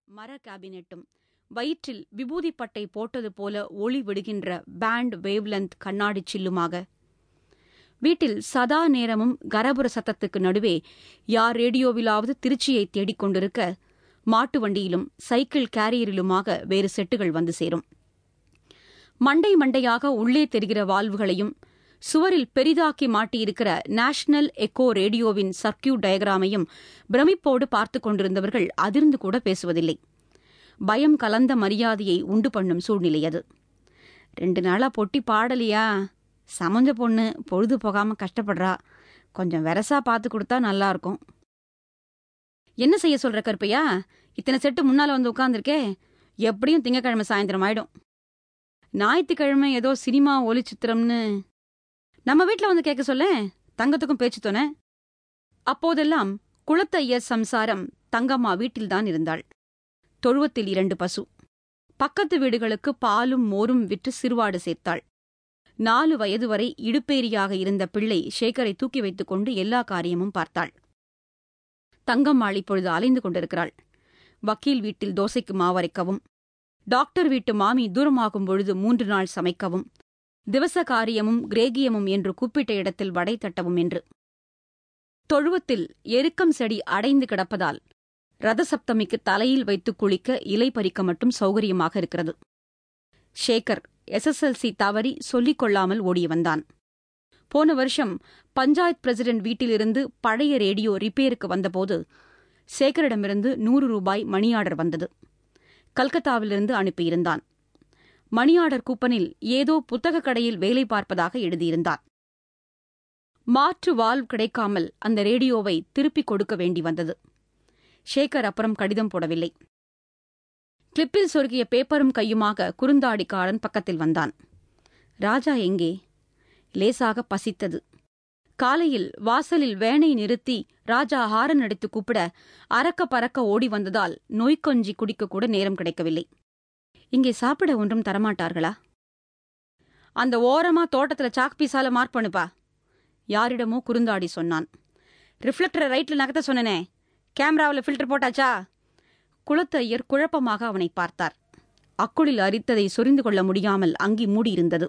மர கேபினெட்டும் வயிற்றில் விபூதி பட்டை போட்டது போல ஒளி விடுகின்ற பேண்ட் வேவ்லெந்த் கண்ணாடி சில்லுமாக வீட்டில் சதா நேரமும் கரபுர சத்தத்துக்கு நடுவே யார் ரேடியோவிலாவது திருச்சியை தேடிக் கொண்டிருக்க மாட்டு வண்டியிலும் சைக்கிள் கேரியரிலுமாக வேறு செட்டுகள் வந்து சேரும் மண்டை மண்டையாக உள்ளே தெரிகிற வால்வுகளையும் சுவரில் பெரிதாக்கி மாட்டியிருக்கிற நேஷனல் எக்கோ ரேடியோவின் சர்க்கியூட் டயக்ராமையும் பிரமிப்போடு பார்த்துக் கொண்டிருந்தவர்கள் அதிர்ந்து கூட பேசுவதில்லை பயம் கலந்த மரியாதையை உண்டு பண்ணும் சூழ்நிலை அது ரெண்டு நாளா பொட்டி பாடலையா சமஞ்ச பொண்ணு பொழுது போகாம கஷ்டப்படுறா கொஞ்சம் வெரசா பார்த்து கொடுத்தா நல்லா இருக்கும் என்ன செய்ய சொல்ற கருப்பையா இத்தனை செட்டு முன்னால வந்து உட்கார்ந்திருக்கே எப்படியும் திங்கக்கிழமை சாயந்தரம் ஆயிடும் ஞாயிற்றுக்கிழமை ஏதோ சினிமா ஒளிச்சித்திரம்னு நம்ம வீட்ல வந்து கேட்க சொல்ல தங்கத்துக்கும் பேச்சு தோண அப்போதெல்லாம் குளத்தையர் சம்சாரம் தங்கம்மா வீட்டில்தான் இருந்தாள் தொழுவத்தில் இரண்டு பசு பக்கத்து வீடுகளுக்கு பாலும் மோரும் விற்று சிறுவாடு சேர்த்தாள் நாலு வயது வரை இடுப்பேரியாக இருந்த பிள்ளை சேகரை தூக்கி வைத்துக் கொண்டு எல்லா காரியமும் பார்த்தாள் தங்கம்மாள் இப்பொழுது அலைந்து கொண்டிருக்கிறாள் வக்கீல் வீட்டில் தோசைக்கு மாவரைக்கவும் டாக்டர் வீட்டு மாமி தூரமாகும் பொழுது மூன்று நாள் சமைக்கவும் திவச காரியமும் கிரேகியமும் என்று கூப்பிட்ட இடத்தில் வடை தட்டவும் என்று தொழுவத்தில் எருக்கம் செடி அடைந்து கிடப்பதால் ரதசப்தமிக்கு தலையில் வைத்து குளிக்க இலை பறிக்க மட்டும் சௌகரியமாக இருக்கிறது ஷேகர் எஸ்எஸ்எல்சி தவறி சொல்லிக் கொள்ளாமல் ஓடி வந்தான் போன வருஷம் பஞ்சாயத் பிரசிடென்ட் வீட்டிலிருந்து பழைய ரேடியோ ரிப்பேருக்கு வந்தபோது சேகரிடமிருந்து நூறு ரூபாய் மணி ஆர்டர் வந்தது கல்கத்தாவிலிருந்து அனுப்பியிருந்தான் மணி ஆர்டர் கூப்பனில் ஏதோ புத்தகக் கடையில் வேலை பார்ப்பதாக எழுதியிருந்தான் மாற்று வால்வ் கிடைக்காமல் அந்த ரேடியோவை திருப்பிக் கொடுக்க வேண்டி வந்தது ஷேகர் அப்புறம் கடிதம் போடவில்லை கிளிப்பில் சொருகிய பேப்பரும் கையுமாக குறுந்தாடிக்காரன் பக்கத்தில் வந்தான் ராஜா எங்கே லேசாக பசித்தது காலையில் வாசலில் வேனை நிறுத்தி ராஜா ஹாரன் அடித்து கூப்பிட அறக்க பறக்க ஓடி வந்ததால் நோய்க்கொஞ்சி குடிக்க கூட நேரம் கிடைக்கவில்லை இங்கே சாப்பிட ஒன்றும் தரமாட்டார்களா அந்த ஓரமா தோட்டத்துல சாக் பீஸால மார்க் பண்ணுப்பா யாரிடமோ குறுந்தாடி சொன்னான் ரிஃப்ளெக்டரை ரைட்ல நகர்த்த சொன்னனே கேமராவில் ஃபில்டர் போட்டாச்சா குளத்தையர் குழப்பமாக அவனை பார்த்தார் அக்குளில் அரித்ததை சொரிந்து கொள்ள முடியாமல் அங்கி மூடியிருந்தது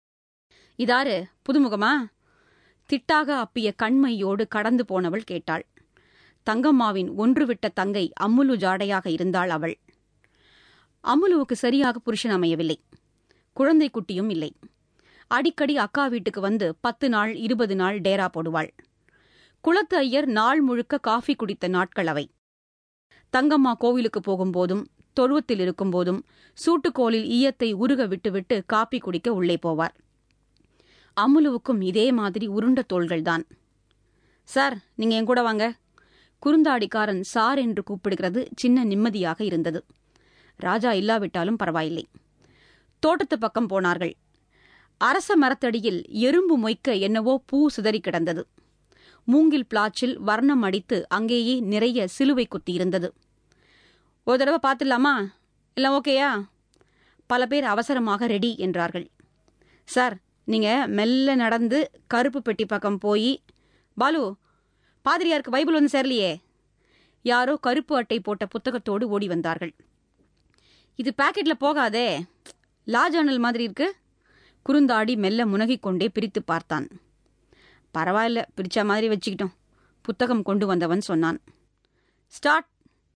இதாரு புதுமுகமா திட்டாக அப்பிய கண்மையோடு கடந்து போனவள் கேட்டாள் தங்கம்மாவின் ஒன்றுவிட்ட தங்கை அம்முலு ஜாடையாக இருந்தாள் அவள் அம்முலுவுக்கு சரியாக புருஷன் அமையவில்லை குழந்தை குட்டியும் இல்லை அடிக்கடி அக்கா வீட்டுக்கு வந்து பத்து நாள் இருபது நாள் டேரா போடுவாள் குளத்து ஐயர் நாள் முழுக்க காஃபி குடித்த நாட்கள் அவை தங்கம்மா கோவிலுக்கு போகும்போதும் தொழுவத்தில் இருக்கும்போதும் சூட்டுக்கோலில் ஈயத்தை உருக விட்டுவிட்டு காப்பி குடிக்க உள்ளே போவார் அமுலுவுக்கும் இதே மாதிரி உருண்ட தோள்கள்தான் சார் நீங்க என் கூட வாங்க குறுந்தாடிக்காரன் சார் என்று கூப்பிடுகிறது சின்ன நிம்மதியாக இருந்தது ராஜா இல்லாவிட்டாலும் பரவாயில்லை தோட்டத்து பக்கம் போனார்கள் அரச மரத்தடியில் எறும்பு மொய்க்க என்னவோ பூ சிதறி கிடந்தது மூங்கில் பிளாச்சில் வர்ணம் அடித்து அங்கேயே நிறைய சிலுவை குத்தியிருந்தது ஒரு தடவை பார்த்துடலாமா எல்லாம் ஓகேயா பல பேர் அவசரமாக ரெடி என்றார்கள் சார் நீங்க மெல்ல நடந்து கருப்பு பெட்டி பக்கம் போய் பாலு பாதிரியாருக்கு பைபிள் வந்து சேரலையே யாரோ கருப்பு அட்டை போட்ட புத்தகத்தோடு ஓடி வந்தார்கள் இது பாக்கெட்ல போகாதே லா ஜேர்னல் மாதிரி இருக்கு குறுந்தாடி மெல்ல முனகிக் கொண்டே பிரித்து பார்த்தான் பரவாயில்ல பிரிச்ச மாதிரி வச்சுக்கிட்டோம் புத்தகம் கொண்டு வந்தவன் சொன்னான் ஸ்டார்ட்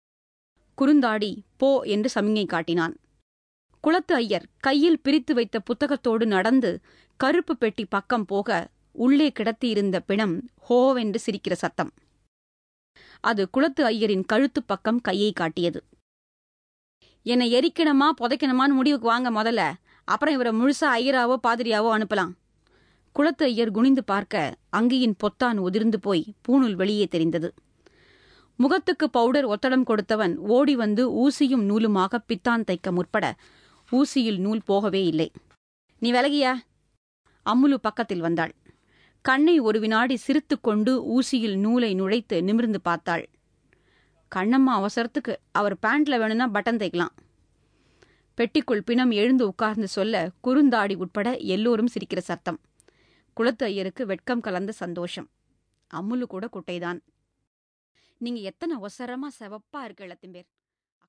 குறுந்தாடி போ என்று சமிங்கை காட்டினான் குளத்து ஐயர் கையில் பிரித்து வைத்த புத்தகத்தோடு நடந்து கருப்பு பெட்டி பக்கம் போக உள்ளே கிடத்தியிருந்த பிணம் ஹோவென்று சிரிக்கிற சத்தம் அது குளத்து ஐயரின் கழுத்து பக்கம் கையை காட்டியது என்னை எரிக்கணுமா புதைக்கணுமான்னு முடிவுக்கு வாங்க முதல்ல அப்புறம் இவரை முழுசா ஐயராவோ பாதிரியாவோ அனுப்பலாம் குளத்து ஐயர் குனிந்து பார்க்க அங்கியின் பொத்தான் உதிர்ந்து போய் பூணுல் வெளியே தெரிந்தது முகத்துக்கு பவுடர் ஒத்தடம் கொடுத்தவன் ஓடி வந்து ஊசியும் நூலுமாக பித்தான் தைக்க முற்பட ஊசியில் நூல் போகவே இல்லை நீ விலகியா அம்முலு பக்கத்தில் வந்தாள் கண்ணை ஒரு வினாடி சிரித்துக் கொண்டு ஊசியில் நூலை நுழைத்து நிமிர்ந்து பார்த்தாள் கண்ணம்மா அவசரத்துக்கு அவர் பேண்ட்ல வேணும்னா பட்டன் தைக்கலாம் பெட்டிக்குள் பிணம் எழுந்து உட்கார்ந்து சொல்ல குறுந்தாடி உட்பட எல்லோரும் சிரிக்கிற சத்தம் குளத்து ஐயருக்கு வெட்கம் கலந்த சந்தோஷம் அம்முலு கூட குட்டைதான் நீங்க எத்தனை ஒசரமா செவப்பா இருக்கு இளத்திம்பேர்